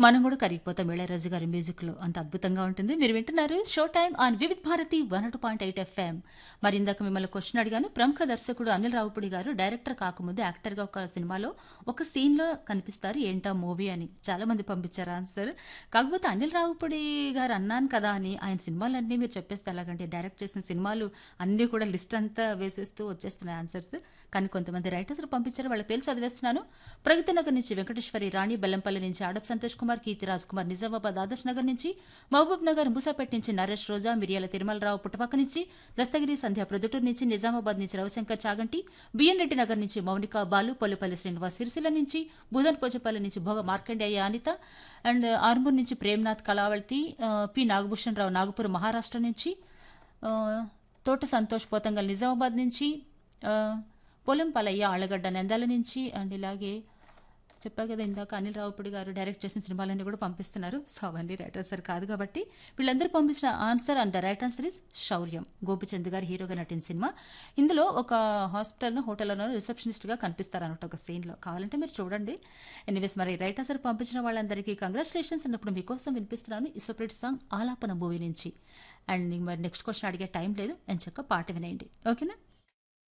మనం కూడా కరిగిపోతాం ఇళయరాజు గారి మ్యూజిక్లో అంత అద్భుతంగా ఉంటుంది మీరు వింటున్నారు show time on Vividh Bharati one two point eight FM మరి ఇందాక మిమ్మల్ని క్వశ్చన్ అడిగాను ప్రముఖ దర్శకుడు అనిల్ రావుపుడి గారు డైరెక్టర్ కాకముందు యాక్టర్గా ఒక సినిమాలో ఒక సీన్లో కనిపిస్తారు ఏంటా మూవీ అని చాలా మంది పంపించారు ఆన్సర్ కాకపోతే అనిల్ రావుపుడి గారు అన్నాను కదా అని ఆయన సినిమాలన్నీ మీరు చెప్పేస్తే ఎలాగంటే డైరెక్ట్ చేసిన సినిమాలు అన్నీ కూడా లిస్ట్ అంతా వేసేస్తూ వచ్చేస్తున్నాయి ఆన్సర్స్ కానీ కొంతమంది రైటర్స్ పంపించారు వాళ్ళ పేర్లు చదివేస్తున్నాను ప్రగతి నగర్ నుంచి వెంకటేశ్వరి రాణి బెల్లంపల్లి నుంచి ఆడప్ సంతోష్ కుమార్ కీర్తి రాజ్ కుమార్ నిజామాబాద్ ఆదర్శ్ నగర్ నుంచి మహబూబ్ నగర్ మూసాపేట నుంచి నరేష్ రోజా మిరియాల తిరుమలరావు పుట్టపక్క నుంచి దస్తగిరి సంధ్య ప్రొద్దుటూరు నుంచి నిజామాబాద్ నుంచి రవిశంకర్ చాగంటి బిఎన్ రెడ్డి నగర్ నుంచి మౌనిక బాలు పొల్లిపల్లి శ్రీనివాస్ సిరిసిల్ల నుంచి బుధన్ పోచపల్లి నుంచి భోగ మార్కండేయ అనిత అండ్ ఆర్మూర్ నుంచి ప్రేమ్నాథ్ కళావళి ఆ, పి నాగభూషణ్ రావు నాగపూర్ మహారాష్ట్ర నుంచి ఆ, తోట సంతోష్ పోతంగల్ నిజామాబాద్ నుంచి ఆ, పొలం పలయ్య ఆళ్ళగడ్డ నందాల నుంచి అండ్ ఇలాగే చెప్పా కదా ఇందాక అనిల్ రావుపూడి గారు డైరెక్ట్ చేసిన సినిమాలన్నీ కూడా పంపిస్తున్నారు సో అవన్నీ రైట్ ఆన్సర్ కాదు కాబట్టి వీళ్ళందరూ పంపించిన answer and the right answer is Souryam Gopichand గారు హీరోగా నటించిన సినిమా ఇందులో ఒక హాస్పిటల్లో హోటల్లో రిసెప్షనిస్ట్గా కనిపిస్తారు అన్నట్టు ఒక సీన్లో కావాలంటే మీరు చూడండి ఎనీవేస్ మరి రైట్ ఆన్సర్ పంపించిన వాళ్ళందరికీ కంగ్రాచులేషన్స్ అన్నప్పుడు మీకోసం వినిపిస్తున్నాను ఈ సపరేట్ సాంగ్ ఆలాపన మూవీ నుంచి అండ్ మరి నెక్స్ట్ క్వశ్చన్ అడిగే టైం లేదు అని చెప్ప పాట వినేయండి ఓకేనా